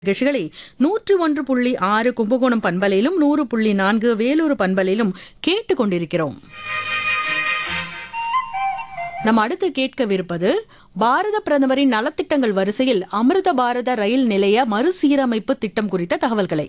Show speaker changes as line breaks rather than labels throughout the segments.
நிகழ்ச்சிகளை நூற்று ஒன்று புள்ளி ஆறு கும்பகோணம் பண்பலையிலும் நூறு புள்ளி நான்கு வேலூர் பண்பலையிலும் கேட்டுக்கொண்டிருக்கிறோம் நம்ம அடுத்து கேட்கவிருப்பது பாரத பிரதமரின் நலத்திட்டங்கள் வரிசையில் அமிர்த பாரத ரயில் நிலைய மறுசீரமைப்பு திட்டம் குறித்த தகவல்களை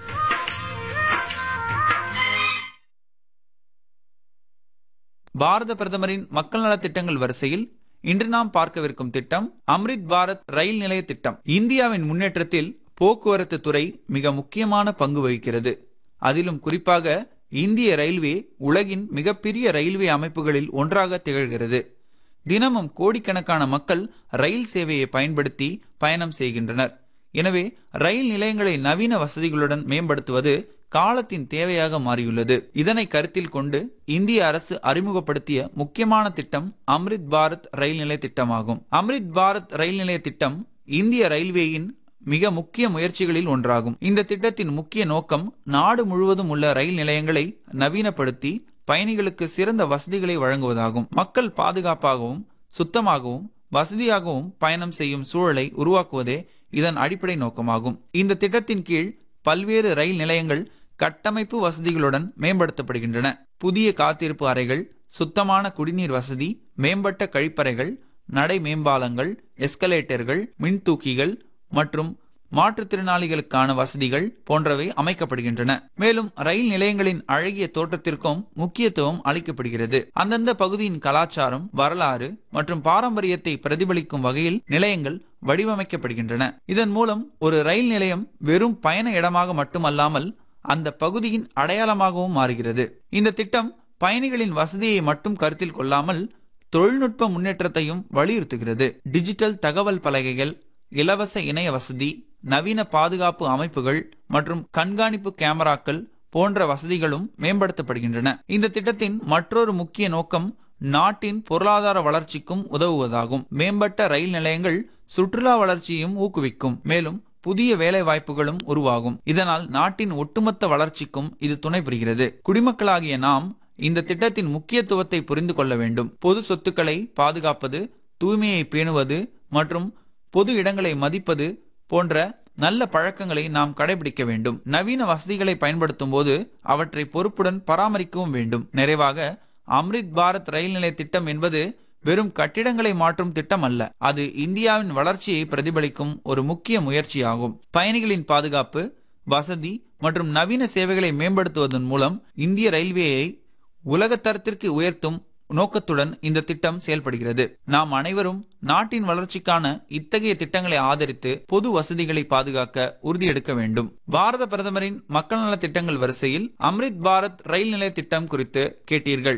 பாரத பிரதமரின் மக்கள் நலத் திட்டங்கள் வரிசையில் இன்று நாம் பார்க்கவிருக்கும் திட்டம் அம்ரித் பாரத் ரயில் நிலைய திட்டம் இந்தியாவின் முன்னேற்றத்தில் போக்குவரத்து துறை மிக முக்கியமான பங்கு வகிக்கிறது அதிலும் குறிப்பாக இந்திய ரயில்வே உலகின் மிகப்பெரிய ரயில்வே அமைப்புகளில் ஒன்றாக திகழ்கிறது தினமும் கோடிக்கணக்கான மக்கள் ரயில் சேவையை பயன்படுத்தி பயணம் செய்கின்றனர் எனவே ரயில் நிலையங்களை நவீன வசதிகளுடன் மேம்படுத்துவது காலத்தின் தேவையாக மாறியுள்ளது இதனை கருத்தில் கொண்டு இந்திய அரசு அறிமுகப்படுத்திய முக்கியமான திட்டம் அம்ரித் பாரத் ரயில் நிலைய திட்டமாகும் அம்ரித் பாரத் ரயில் நிலைய திட்டம் இந்திய ரயில்வேயின் மிக முக்கிய முயற்சிகளில் ஒன்றாகும் இந்த திட்டத்தின் முக்கிய நோக்கம் நாடு முழுவதும் உள்ள ரயில் நிலையங்களை நவீனப்படுத்தி பயணிகளுக்கு சிறந்த வசதிகளை வழங்குவதாகும் மக்கள் பாதுகாப்பாகவும் சுத்தமாகவும் வசதியாகவும் பயணம் செய்யும் சூழலை உருவாக்குவதே இதன் அடிப்படை நோக்கமாகும் இந்த திட்டத்தின் கீழ் பல்வேறு ரயில் நிலையங்கள் கட்டமைப்பு வசதிகளுடன் மேம்படுத்தப்படுகின்றன புதிய காத்திருப்பு அறைகள் சுத்தமான குடிநீர் வசதி மேம்பட்ட கழிப்பறைகள் நடை மேம்பாலங்கள் எஸ்கலேட்டர்கள் மின்தூக்கிகள் மற்றும் மாற்றுத்திறனாளிகளுக்கான வசதிகள் போன்றவை அமைக்கப்படுகின்றன மேலும் ரயில் நிலையங்களின் அழகிய தோற்றத்திற்கும் முக்கியத்துவம் அளிக்கப்படுகிறது அந்தந்த பகுதியின் கலாச்சாரம் வரலாறு மற்றும் பாரம்பரியத்தை பிரதிபலிக்கும் வகையில் நிலையங்கள் வடிவமைக்கப்படுகின்றன இதன் மூலம் ஒரு ரயில் நிலையம் வெறும் பயண இடமாக மட்டுமல்லாமல் அந்த பகுதியின் அடையாளமாகவும் மாறுகிறது இந்த திட்டம் பயணிகளின் வசதியை மட்டும் கருத்தில் கொள்ளாமல் தொழில்நுட்ப முன்னேற்றத்தையும் வலியுறுத்துகிறது டிஜிட்டல் தகவல் பலகைகள் இலவச இணைய வசதி நவீன பாதுகாப்பு அமைப்புகள் மற்றும் கண்காணிப்பு கேமராக்கள் போன்ற வசதிகளும் மேம்படுத்தப்படுகின்றன இந்த திட்டத்தின் மற்றொரு முக்கிய நோக்கம் நாட்டின் பொருளாதார வளர்ச்சிக்கும் உதவுவதாகும் மேம்பட்ட ரயில் நிலையங்கள் சுற்றுலா வளர்ச்சியையும் ஊக்குவிக்கும் மேலும் புதிய வேலை வாய்ப்புகளும் உருவாகும் இதனால் நாட்டின் ஒட்டுமொத்த வளர்ச்சிக்கும் இது துணை புரிகிறது குடிமக்களாகிய நாம் இந்த திட்டத்தின் முக்கியத்துவத்தை புரிந்து கொள்ள வேண்டும் பொது சொத்துக்களை பாதுகாப்பது தூய்மையை பேணுவது மற்றும் பொது இடங்களை மதிப்பது போன்ற நல்ல பழக்கங்களை நாம் கடைபிடிக்க வேண்டும் நவீன வசதிகளை பயன்படுத்தும் போது அவற்றை பொறுப்புடன் பராமரிக்கவும் வேண்டும் நிறைவாக அம்ரித் பாரத் ரயில் நிலைய திட்டம் என்பது வெறும் கட்டிடங்களை மாற்றும் திட்டம் அல்ல அது இந்தியாவின் வளர்ச்சியை பிரதிபலிக்கும் ஒரு முக்கிய முயற்சியாகும் பயணிகளின் பாதுகாப்பு வசதி மற்றும் நவீன சேவைகளை மேம்படுத்துவதன் மூலம் இந்திய ரயில்வேயை உலகத்தரத்திற்கு உயர்த்தும் நோக்கத்துடன் இந்த திட்டம் செயல்படுகிறது நாம் அனைவரும் நாட்டின் வளர்ச்சிக்கான இத்தகைய திட்டங்களை ஆதரித்து பொது வசதிகளை பாதுகாக்க உறுதியெடுக்க வேண்டும் பாரத பிரதமரின் மக்கள் நல திட்டங்கள் வரிசையில் அம்ரித் பாரத் ரயில் நிலைய திட்டம் குறித்து கேட்டீர்கள்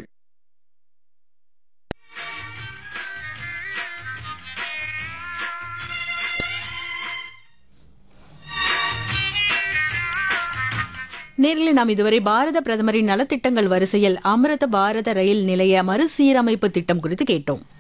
நேரில் நாம் இதுவரை பாரத பிரதமரின் நலத்திட்டங்கள் வரிசையில் அமிர்த பாரத ரயில் நிலைய மறுசீரமைப்பு திட்டம் குறித்து கேட்டோம்